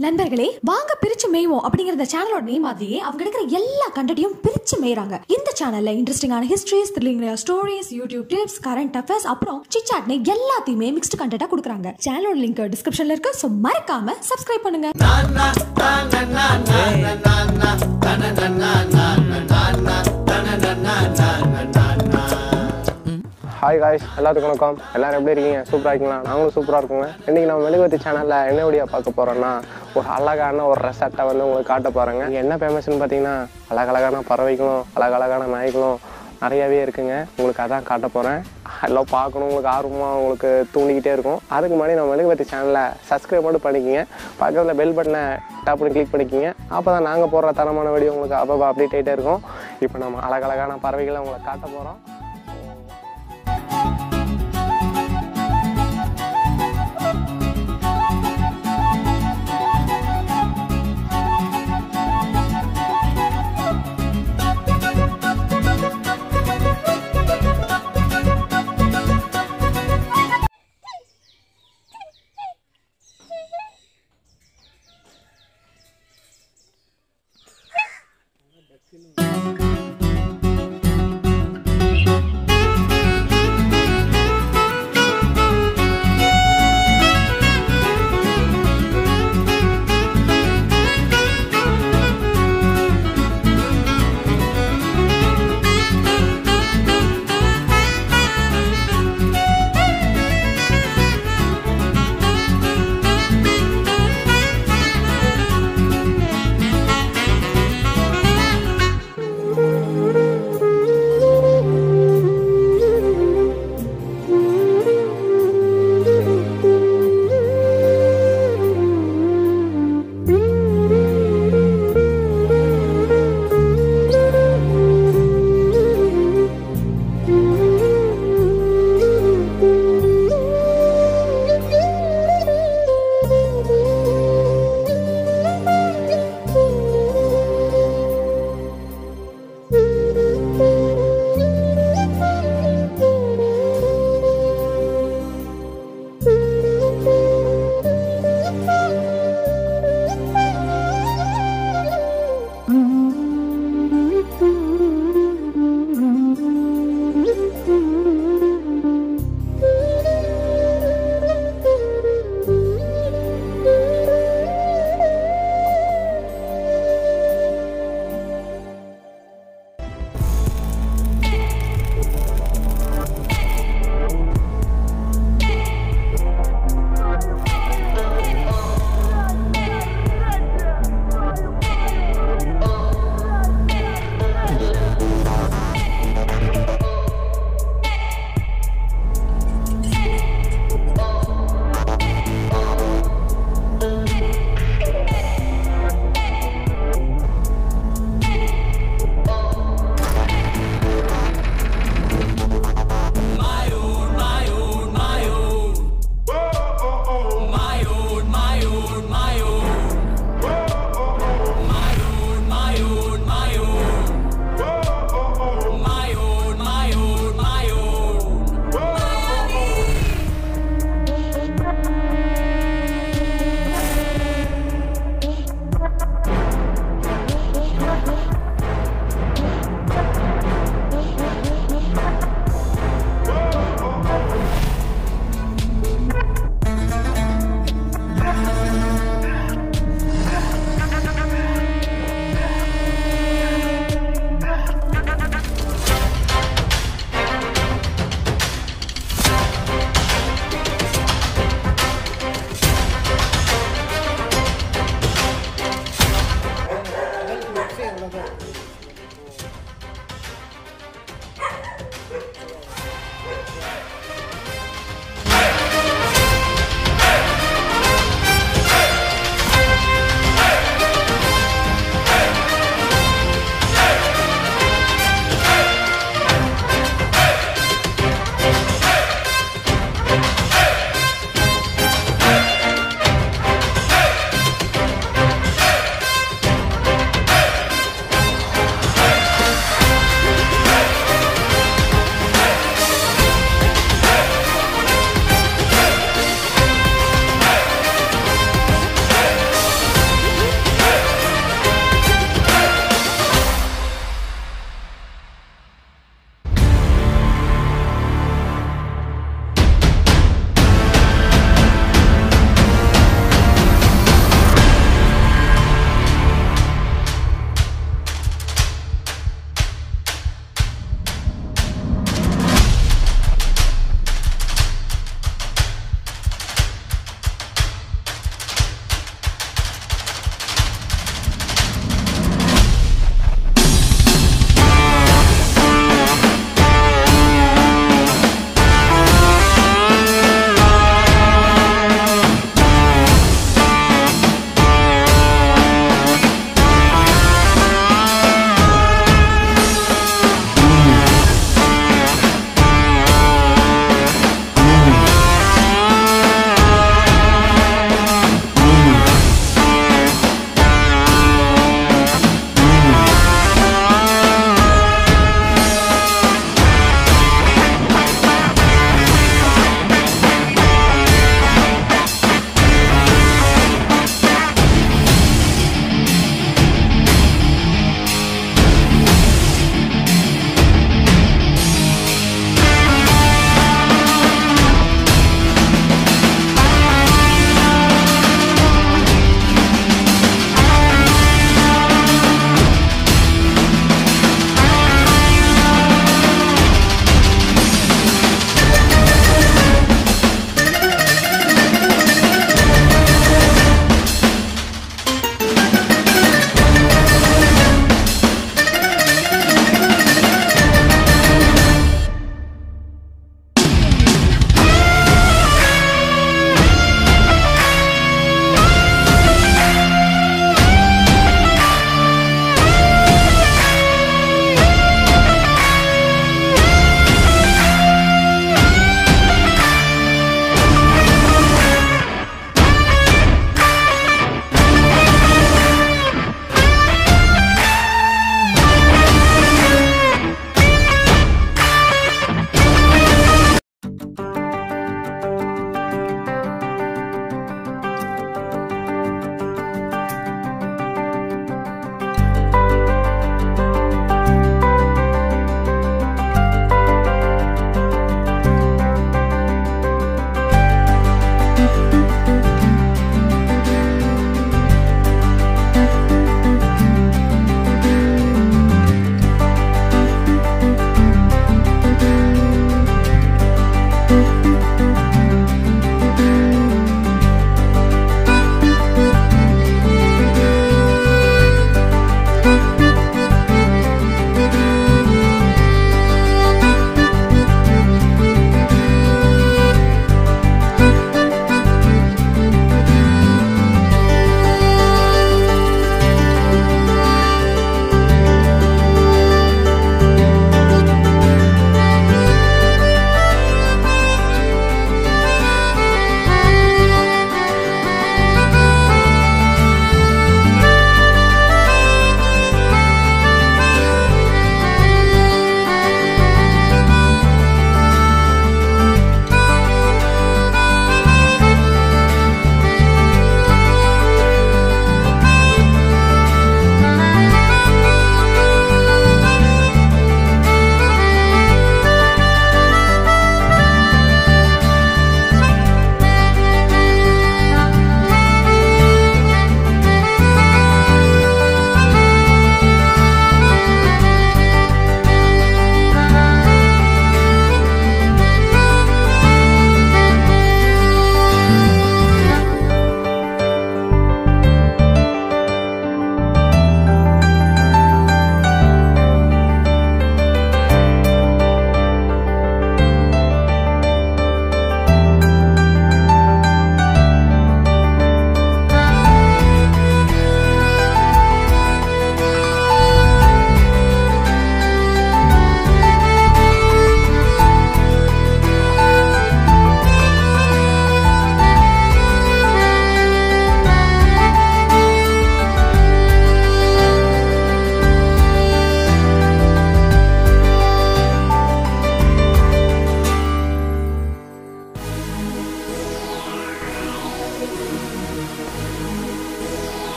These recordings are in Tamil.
நண்பர்களே வாங்க பிரிச்சு மேய்வோம் அப்படிங்கிற சேனலோட நேம் மாதிரியே அவங்க எடுக்கிற எல்லா கண்டென்ட்டையும் பிரிச்சு மேய்றாங்க இந்த சேனல்ல இன்ட்ரெஸ்டிங்கான histories thrilling stories YouTube tips current affairs அப்புறம் சிச்சாட்னு எல்லாத்தையுமே மிக்ஸ்டு கண்டென்ட்டா கொடுக்குறாங்க சேனலோட லிங்க் டிஸ்கிரிப்ஷன்ல இருக்கு ஸோ மறக்காம சப்ஸ்கிரைப் பண்ணுங்க ஹாய் காய்ஸ் எல்லாத்துக்கும் வணக்கம் எல்லாரும் எப்படி இருக்கீங்க சூப்பராக இருக்கீங்களா நாங்களும் சூப்பராக இருக்குங்க இன்றைக்கி நம்ம மெழுகுவத்தி சேனலில் என்ன வீடியோ பார்க்க போகிறோம்னா ஒரு அழகான ஒரு ரெசார்ட்டை வந்து உங்களுக்கு காட்ட போகிறேங்க இங்கே என்ன ஃபேமஸ்னு பார்த்தீங்கன்னா அழகழகான பறவைகளும் அழகழகான நாய்களும் நிறையாவே இருக்குங்க உங்களுக்கு அதான் காட்ட போகிறேன் எல்லாம் பார்க்கணும் உங்களுக்கு ஆர்வமாக உங்களுக்கு தூண்டிக்கிட்டே இருக்கும் அதுக்கு முன்னாடி நம்ம மெழுகுவத்தி சேனலை சப்ஸ்கிரைப் மட்டும் பண்ணிக்கிங்க பக்கத்தில் பெல் பட்டனை டேப் பண்ணி கிளிக் பண்ணிக்கிங்க அப்போ தான் நாங்கள் போடுற தரமான வீடியோ உங்களுக்கு அப்பப்போ அப்டேட் ஆகிட்டே இருக்கும் இப்போ நம்ம அழகழகான பறவைகளை உங்களுக்கு காட்ட போகிறோம்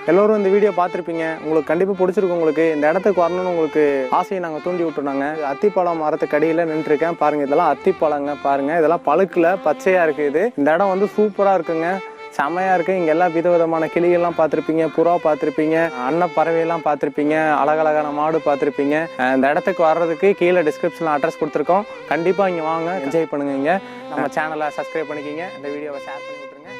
எல்லோரும் இந்த வீடியோ பார்த்துருப்பீங்க உங்களுக்கு கண்டிப்பாக பிடிச்சிருக்கும் உங்களுக்கு இந்த இடத்துக்கு வரணும்னு உங்களுக்கு ஆசையை நாங்கள் தூண்டி விட்டுனாங்க அத்திப்பழம் மரத்துக்கு அடியில் நின்றுருக்கேன் பாருங்க இதெல்லாம் அத்திப்பழங்க பாருங்க இதெல்லாம் பழுக்கில் பச்சையாக இருக்குது இது இந்த இடம் வந்து சூப்பராக இருக்குங்க செமையாக இருக்குது இங்கே எல்லா விதவிதமான கிளிகள்லாம் பார்த்துருப்பீங்க புறா பார்த்துருப்பீங்க அன்ன பறவையெல்லாம் பார்த்துருப்பீங்க அழகழகான மாடு பார்த்துருப்பீங்க அஹ் இந்த இடத்துக்கு வர்றதுக்கு கீழே டிஸ்கிரிப்ஷனில் அட்ரஸ் கொடுத்துருக்கோம் கண்டிப்பாக இங்கே வாங்க என்ஜாய் பண்ணுங்க இங்கே நம்ம சேனலை சப்ஸ்கிரைப் பண்ணிக்கிங்க இந்த வீடியோவை ஷேர் பண்ணி விட்ருங்க